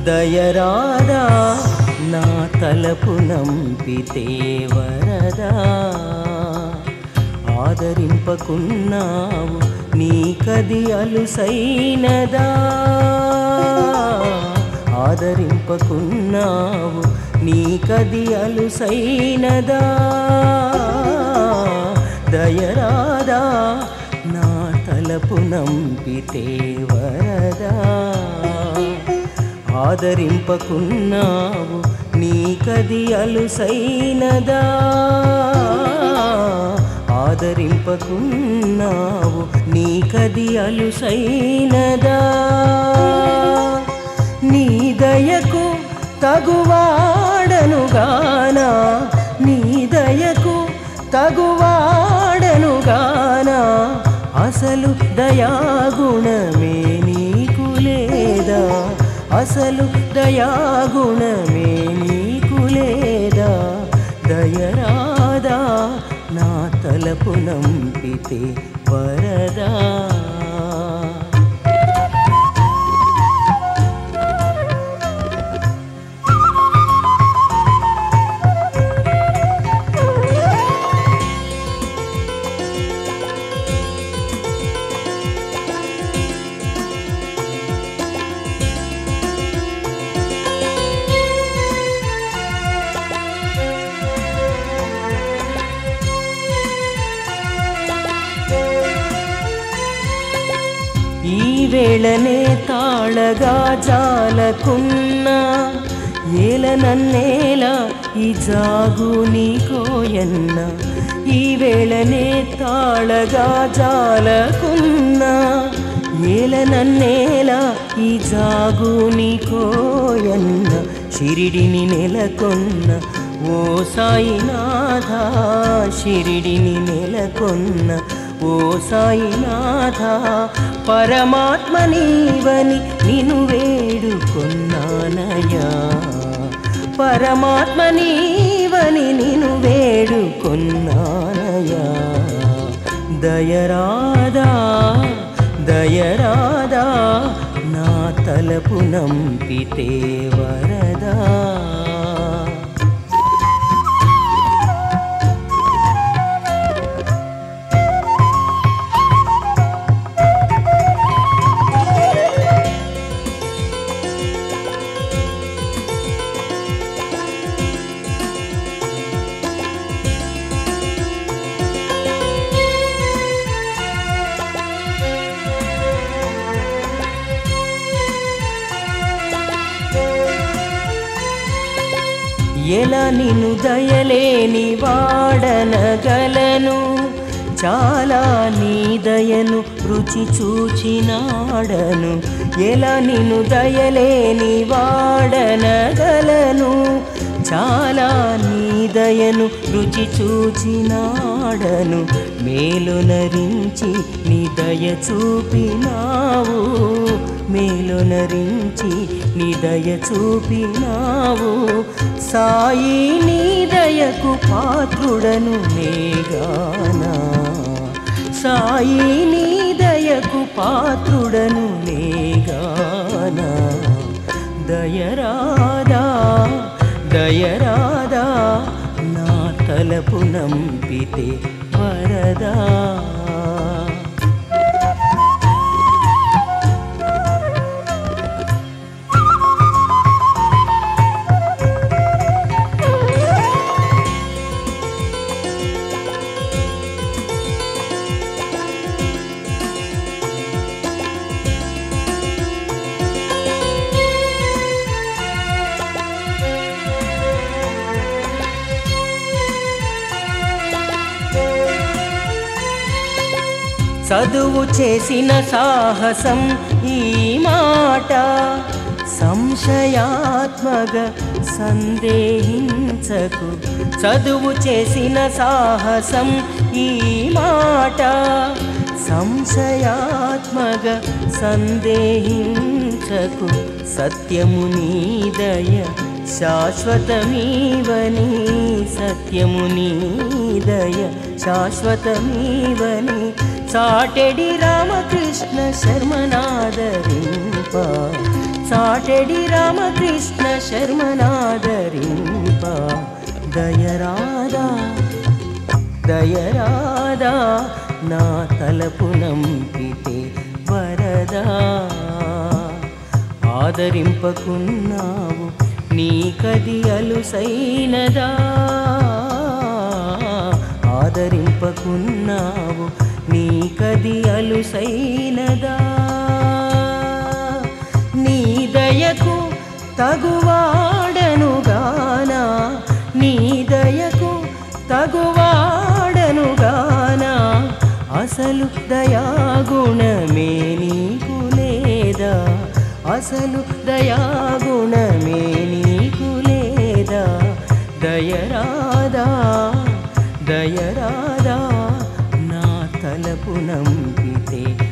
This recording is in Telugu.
దయరాదా నా తలపు నంపితే వరదా ఆదరింపకున్నావు నీకది అలుసైనదా ఆదరింపకున్నావు నీకది అలుసైనదా దయరాదా నా తలపు నంపితే వరదా ఆదరింపకున్నావు నీకది అలుసైనదా ఆదరింపకున్నావు నీకది అలుసైనదా నీ దయకు తగువాడనుగానా నీ దయకు తగువాడనుగానా అసలు దయాగుణమే నీకు లేదా అసలు దయాగుణమే నీకు లేదా దయరాదా నా తలపు నంపితే వరదా ఈ వేళనే తాళగా జాలకున్నా ఏల నన్నేల ఈ జాగు నీకోయన్న ఈ వేళనే తాళగా జాలకున్నా ఏల నన్నేల ఈ జాగు నీకోయన్న షిరిడిని నెలకొన్న ఓ సాయినాథ షిరిడిని నెలకొన్న ఓ సాయినాథ పరమాత్మ నీవని నిన్ను వేడుకొన్నానయ్యా పరమాత్మ నీవని నిన్ను వేడుకొన్నానయ్యా దయరాదా దయరాదా నా తలపు నంపితే వరదా ఎలా నిన్ను దయలేని వాడనగలను చాలా నీ దయను రుచి చూచినాడను ఎలా నిన్ను దయలేని వాడనగలను చాలా నీ దయను రుచి చూచినాడను మేలునరించి నీ దయ చూపినావు మేలునరించి నీ దయ చూపినావు సాయి నీ దయకు పాత్రుడను నేగానా సాయి నీ దయకు పాత్రుడను నేగానా దయరాదా దయరాదా నా తలపు నంపితే వరదా చదువు చేసిన సాహసం ఈ మాట సంశయాత్మక సందేహించకు చదువు చేసిన సాహసం ఈ మాట సంశయాత్మక సందేహించకు సత్యము నీదయ శాశ్వతమీవని సత్యము నీదయ శాశ్వతమీవని చాటెడి రామకృష్ణ శర్మనాదరింప సాటెడి రామకృష్ణ శర్మనాదరింప దయరాదా దయరాదా నా తలపు నంపితే వరదా ఆదరింపకున్నావు నీకది అలుసైనదా ఆదరింపకున్నావు నీకది అలుసైనదా నీ దయకు తగువాడనుగానా నీ దయకు తగువాడనుగానా అసలు దయాగుణమే నీకు లేదా అసలు దయాగుణమే నీకు లేదా దయరాదా దయరాదా నా తలపు నంపితే